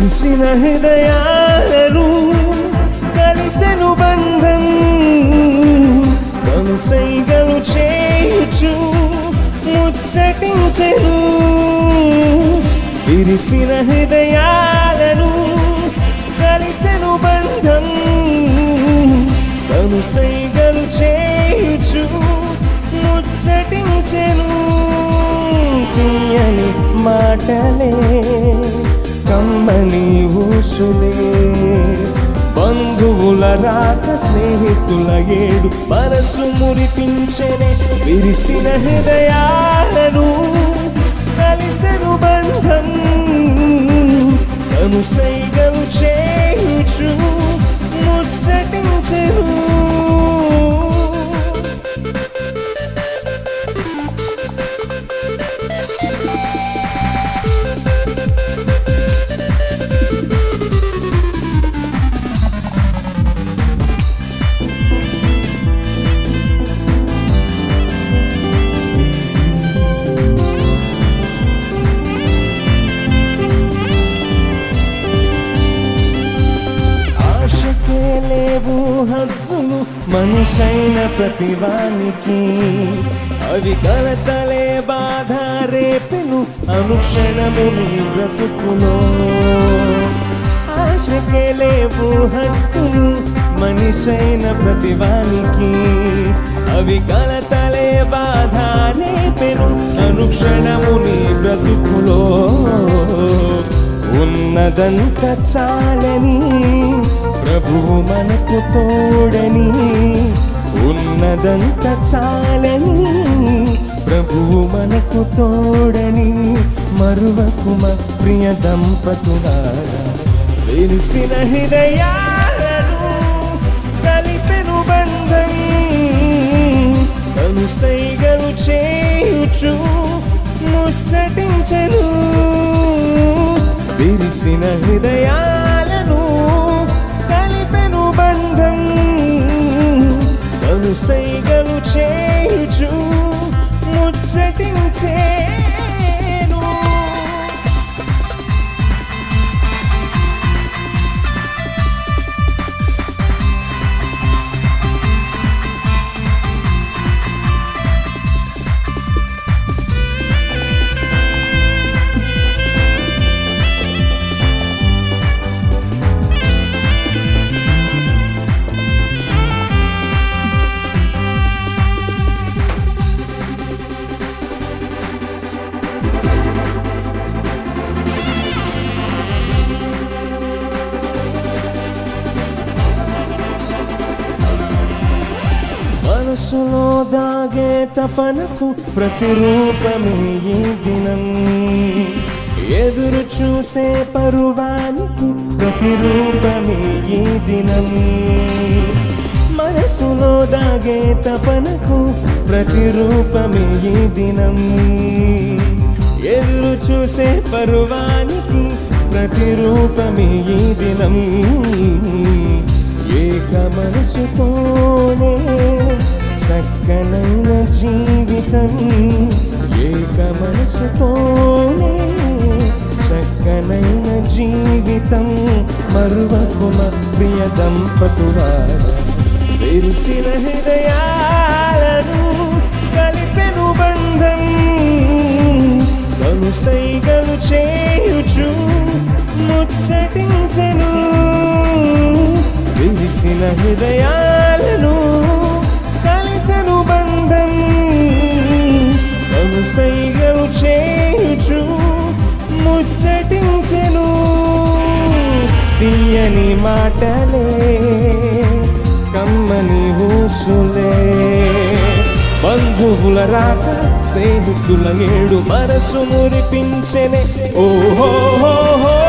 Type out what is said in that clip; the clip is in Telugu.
విరిసిన హృదయాలను కలిసెను బంధం కనుసైగలు చేయుచు ముచ్చటించెను విరిసిన హృదయాలను కలిసెను బంధం కనుసైగలు చేయుచు ముచ్చటించెను తీయని మాటలే కమ్మని ఊసులే బంధువుల రాక స్నేహితుల ఏడు మనసు మురిపించనే విరిసిన హృదయాలను కలిసెను బంధం కనుసైగలు చేయుచు ముచ్చటించెను ఆశకే లేవు హద్దులు మనిషైన ప్రతివానికి అవి కలతలే బాధ రేపెను అనుక్షణము నీ బ్రతుకులో ఆశకే లేవు హద్దులు మనిషైన ప్రతివానికి అవి కలతలే బాధ రేపెను అనుక్షణము నీ బ్రతుకులో ఉన్నదంత చాలని ప్రభువు మనకు తోడని ఉన్నదంత చాలని ప్రభువు మనకు తోడని మరువకుమ ప్రియ దంపతులారా వెలిసిన హృదయాలను కలిపెను బంధం కనుసైగలు చేయుచు ముచ్చటించెను విరిసిన హృదయాలను కలిపెను బంధం కనుసైగలు చేయుచు ముచ్చటించేను మనసులో దాగే తపనకు ప్రతిరూపమే ఈ దినం ఎదురు చూసే పరువానికి ప్రతిరూపమే ఈ దినం మనసులో దాగే తపనకు ప్రతిరూపమే ఈ దినం ఎదురు చూసే పరువానికి ప్రతిరూపమే ఈ దినం ఏక మనసుతోనే చక్కనైన జీవితం ఏక మనసుతోనే చక్కనైన జీవితం మరువకుమ ప్రియ దంపతులారా తెరిసిన హృదయాలను కలిపెను బంధం కనుసైగలు చేయుచు ముచ్చటించెను విరిసిన హృదయాలను కలిసెను బంధం కనుసైగలు చేయుచు ముచ్చటించెను తీయని మాటలే కమ్మని ఊసులే బంధువుల రాక స్నేహితుల ఏడు మనసు మురిపించెనే ఓహో